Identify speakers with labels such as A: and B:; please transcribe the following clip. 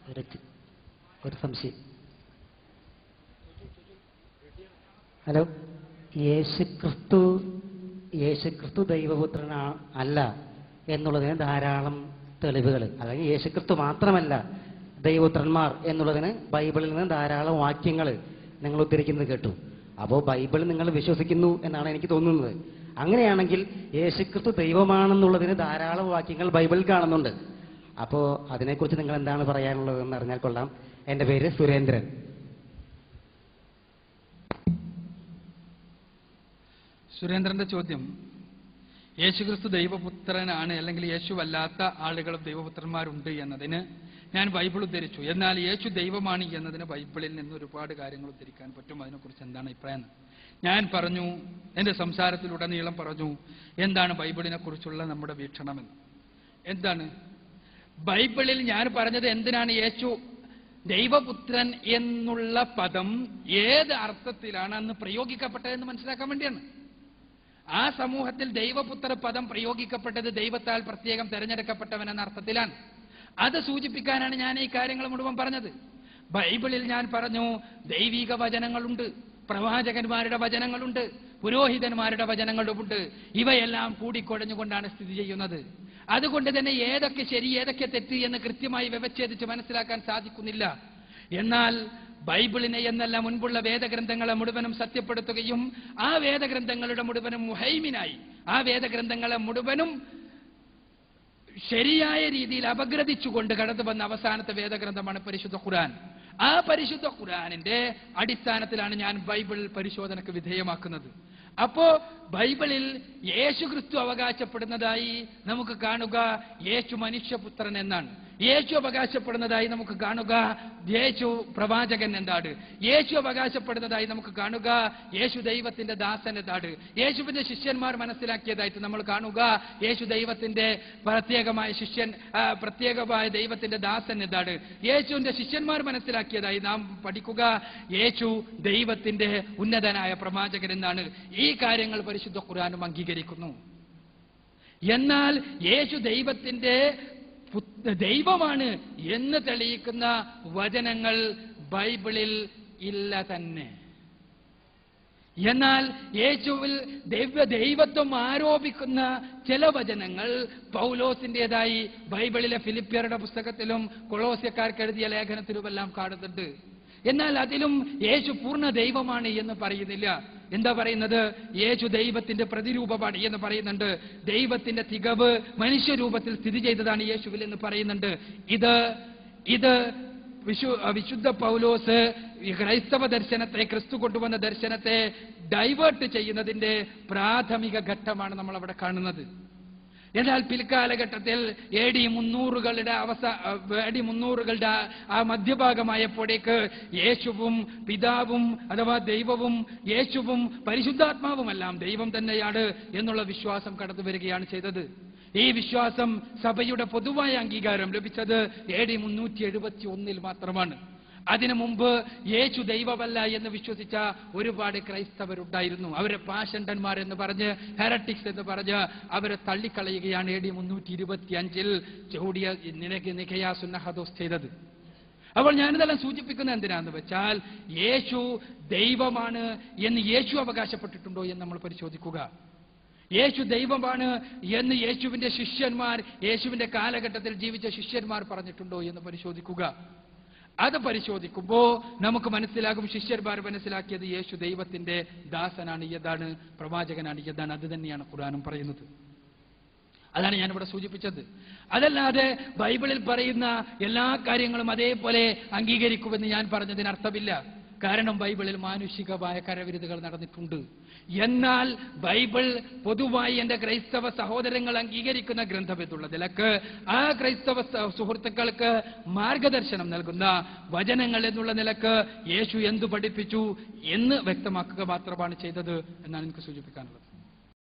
A: ഒരു ഒരു സംശയം ഹലോ യേശുക്രിസ്തു യേശുക്രിസ്തു ദൈവപുത്രനാ അല്ല എന്നുള്ളതിന് ധാരാളം തെളിവുകൾ അല്ലെങ്കിൽ യേശുക്രിസ്തു മാത്രമല്ല ദൈവപുത്രന്മാർ എന്നുള്ളതിന് ബൈബിളിൽ നിന്ന് ധാരാളം വാക്യങ്ങൾ നിങ്ങൾ ഉദ്ധരിക്കുന്നത് കേട്ടു അപ്പോൾ ബൈബിൾ നിങ്ങൾ വിശ്വസിക്കുന്നു എന്നാണ് എനിക്ക് തോന്നുന്നത് അങ്ങനെയാണെങ്കിൽ യേശുക്രിസ്തു ദൈവമാണെന്നുള്ളതിന് ധാരാളം വാക്യങ്ങൾ ബൈബിളിൽ കാണുന്നുണ്ട് അപ്പോൾ അതിനെക്കുറിച്ച് നിങ്ങൾ എന്താണ് പറയാനുള്ളതെന്ന് അറിഞ്ഞാൽ കൊള്ളാം എൻ്റെ പേര് സുരേന്ദ്രൻ
B: സുരേന്ദ്രന്റെ ചോദ്യം യേശുക്രിസ്തു ദൈവപുത്രനാണ് അല്ലെങ്കിൽ യേശുവല്ലാത്ത ആളുകളും ദൈവപുത്രന്മാരുണ്ട് എന്നതിന് ഞാൻ ബൈബിൾ ഉദ്ധരിച്ചു എന്നാൽ യേശു ദൈവമാണ് എന്നതിന് ബൈബിളിൽ നിന്ന് ഒരുപാട് കാര്യങ്ങൾ ഉദ്ധരിക്കാൻ പറ്റും അതിനെക്കുറിച്ച് എന്താണ് അഭിപ്രായം എന്ന്. ഞാൻ പറഞ്ഞു എന്റെ സംസാരത്തിലുടനീളം പറഞ്ഞു എന്താണ് ബൈബിളിനെ കുറിച്ചുള്ള നമ്മുടെ വീക്ഷണമെന്ന് എന്താണ് ബൈബിളിൽ ഞാൻ പറഞ്ഞത് എന്തിനാണ് യേശു ദൈവപുത്രൻ എന്നുള്ള പദം ഏത് അർത്ഥത്തിലാണ് അന്ന് പ്രയോഗിക്കപ്പെട്ടതെന്ന് മനസ്സിലാക്കാൻ വേണ്ടിയാണ് ആ സമൂഹത്തിൽ ദൈവപുത്ര പദം പ്രയോഗിക്കപ്പെട്ടത് ദൈവത്താൽ പ്രത്യേകം തെരഞ്ഞെടുക്കപ്പെട്ടവൻ എന്ന അർത്ഥത്തിലാണ് അത് സൂചിപ്പിക്കാനാണ് ഞാൻ ഈ കാര്യങ്ങൾ മുഴുവൻ പറഞ്ഞത് ബൈബിളിൽ ഞാൻ പറഞ്ഞു ദൈവിക വചനങ്ങളുണ്ട് പ്രവാചകന്മാരുടെ വചനങ്ങളുണ്ട് പുരോഹിതന്മാരുടെ വചനങ്ങളുമുണ്ട് ഇവയെല്ലാം കൂടിക്കുഴഞ്ഞുകൊണ്ടാണ് സ്ഥിതി ചെയ്യുന്നത് അതുകൊണ്ട് തന്നെ ഏതൊക്കെ ശരി ഏതൊക്കെ തെറ്റ് എന്ന് കൃത്യമായി വ്യവച്ഛേദിച്ച് മനസ്സിലാക്കാൻ സാധിക്കുന്നില്ല എന്നാൽ ബൈബിളിനെ എന്നല്ല മുൻപുള്ള വേദഗ്രന്ഥങ്ങളെ മുഴുവനും സത്യപ്പെടുത്തുകയും ആ വേദഗ്രന്ഥങ്ങളുടെ മുഴുവനും മുഹൈമിനായി ആ വേദഗ്രന്ഥങ്ങളെ മുഴുവനും ശരിയായ രീതിയിൽ അപഗ്രഥിച്ചുകൊണ്ട് കടന്നു വന്ന അവസാനത്തെ വേദഗ്രന്ഥമാണ് പരിശുദ്ധ ഖുർആൻ ആ പരിശുദ്ധ ഖുർആനിന്റെ അടിസ്ഥാനത്തിലാണ് ഞാൻ ബൈബിൾ പരിശോധനക്ക് വിധേയമാക്കുന്നത് അപ്പോ ബൈബിളിൽ യേശു ക്രിസ്തു അവകാശപ്പെടുന്നതായി നമുക്ക് കാണുക യേശു മനുഷ്യപുത്രൻ എന്നാണ് യേശു അവകാശപ്പെടുന്നതായി നമുക്ക് കാണുക യേശു പ്രവാചകൻ എന്താണ് യേശു അവകാശപ്പെടുന്നതായി നമുക്ക് കാണുക യേശു ദൈവത്തിന്റെ ദാസൻ എന്താണ് യേശുവിന്റെ ശിഷ്യന്മാർ മനസ്സിലാക്കിയതായിട്ട് നമ്മൾ കാണുക യേശു ദൈവത്തിന്റെ പ്രത്യേകമായ ശിഷ്യൻ ആ, പ്രത്യേകമായ ദൈവത്തിന്റെ ദാസൻ എന്താണ് യേശുവിന്റെ ശിഷ്യന്മാർ മനസ്സിലാക്കിയതായി നാം പഠിക്കുക യേശു ദൈവത്തിന്റെ ഉന്നതനായ പ്രവാചകൻ എന്നാണ് ഈ കാര്യങ്ങൾ പരിശുദ്ധ ഖുർആാനും അംഗീകരിക്കുന്നു എന്നാൽ യേശു ദൈവത്തിന്റെ പുത്ര- ദൈവമാണ് എന്ന് തെളിയിക്കുന്ന വചനങ്ങൾ ബൈബിളിൽ ഇല്ല തന്നെ എന്നാൽ യേശുവിൽ ദൈവ ദൈവത്വം ആരോപിക്കുന്ന ചില വചനങ്ങൾ പൗലോസിന്റേതായി ബൈബിളിലെ ഫിലിപ്പിയറുടെ പുസ്തകത്തിലും കൊളോസ്യക്കാർക്ക് എഴുതിയ ലേഖനത്തിലുമെല്ലാം കാണുന്നുണ്ട് എന്നാൽ അതിലും യേശു പൂർണ്ണ ദൈവമാണ് എന്ന് പറയുന്നില്ല എന്താ പറയുന്നത് യേശു ദൈവത്തിന്റെ പ്രതിരൂപമാണ് എന്ന് പറയുന്നുണ്ട് ദൈവത്തിന്റെ തികവ് മനുഷ്യരൂപത്തിൽ സ്ഥിതി ചെയ്തതാണ് യേശുവിൽ എന്ന് പറയുന്നുണ്ട് ഇത് ഇത് വിശു വിശുദ്ധ പൗലോസ് ഈ ക്രൈസ്തവ ദർശനത്തെ ക്രിസ്തു കൊണ്ടുവന്ന ദർശനത്തെ ഡൈവേർട്ട് ചെയ്യുന്നതിന്റെ പ്രാഥമിക ഘട്ടമാണ് നമ്മൾ അവിടെ കാണുന്നത് എന്നാൽ പിൽക്കാലഘട്ടത്തിൽ എ ഡി മുന്നൂറുകളുടെ അവസാ എ ഡി മുന്നൂറുകളുടെ ആ- ആ മധ്യഭാഗമായപ്പോഴേക്ക് യേശുവും പിതാവും അഥവാ ദൈവവും യേശുവും പരിശുദ്ധാത്മാവുമെല്ലാം ദൈവം തന്നെയാണ് എന്നുള്ള വിശ്വാസം കടന്നു വരികയാണ് ചെയ്തത് ഈ വിശ്വാസം സഭയുടെ പൊതുവായ അംഗീകാരം ലഭിച്ചത് എ ഡി മുന്നൂറ്റി എഴുപത്തി ഒന്നിൽ മാത്രമാണ് അതിനു മുമ്പ് യേശു ദൈവമല്ല എന്ന് വിശ്വസിച്ച ഒരുപാട് ക്രൈസ്തവരുണ്ടായിരുന്നു അവരെ പാഷണ്ടന്മാർ എന്ന് പറഞ്ഞ് ഹെററ്റിക്സ് എന്ന് പറഞ്ഞ് അവരെ തള്ളിക്കളയുകയാണ് എ ഡി മുന്നൂറ്റി ഇരുപത്തി അഞ്ചിൽ ചൂടിയ നിഖയാ സുന്നഹദോസ് ചെയ്തത് അപ്പോൾ ഞാനിതെല്ലാം സൂചിപ്പിക്കുന്നത് എന്തിനാന്ന് വെച്ചാൽ യേശു ദൈവമാണ് എന്ന് യേശു അവകാശപ്പെട്ടിട്ടുണ്ടോ എന്ന് നമ്മൾ പരിശോധിക്കുക യേശു ദൈവമാണ് എന്ന് യേശുവിന്റെ ശിഷ്യന്മാർ യേശുവിന്റെ കാലഘട്ടത്തിൽ ജീവിച്ച ശിഷ്യന്മാർ പറഞ്ഞിട്ടുണ്ടോ എന്ന് പരിശോധിക്കുക അത് പരിശോധിക്കുമ്പോ നമുക്ക് മനസ്സിലാകും ശിഷ്യന്മാർ മനസ്സിലാക്കിയത് യേശു ദൈവത്തിന്റെ ദാസനാണ് ഏതാണ് പ്രവാചകനാണ് ഏതാണ് അത് തന്നെയാണ് ഖുർആാനും പറയുന്നത് അതാണ് ഞാനിവിടെ സൂചിപ്പിച്ചത് അതല്ലാതെ ബൈബിളിൽ പറയുന്ന എല്ലാ കാര്യങ്ങളും അതേപോലെ അംഗീകരിക്കുമെന്ന് ഞാൻ പറഞ്ഞതിന് അർത്ഥമില്ല കാരണം ബൈബിളിൽ മാനുഷികമായ കരവിരുതുകൾ നടന്നിട്ടുണ്ട് എന്നാൽ ബൈബിൾ പൊതുവായി എന്റെ ക്രൈസ്തവ സഹോദരങ്ങൾ അംഗീകരിക്കുന്ന ഗ്രന്ഥം എന്നുള്ള നിലക്ക് ആ ക്രൈസ്തവ സ- സുഹൃത്തുക്കൾക്ക് മാർഗദർശനം നൽകുന്ന വചനങ്ങൾ എന്നുള്ള നിലക്ക് യേശു എന്തു പഠിപ്പിച്ചു എന്ന് വ്യക്തമാക്കുക മാത്രമാണ് ചെയ്തത് എന്നാണ് എനിക്ക് സൂചിപ്പിക്കാനുള്ളത്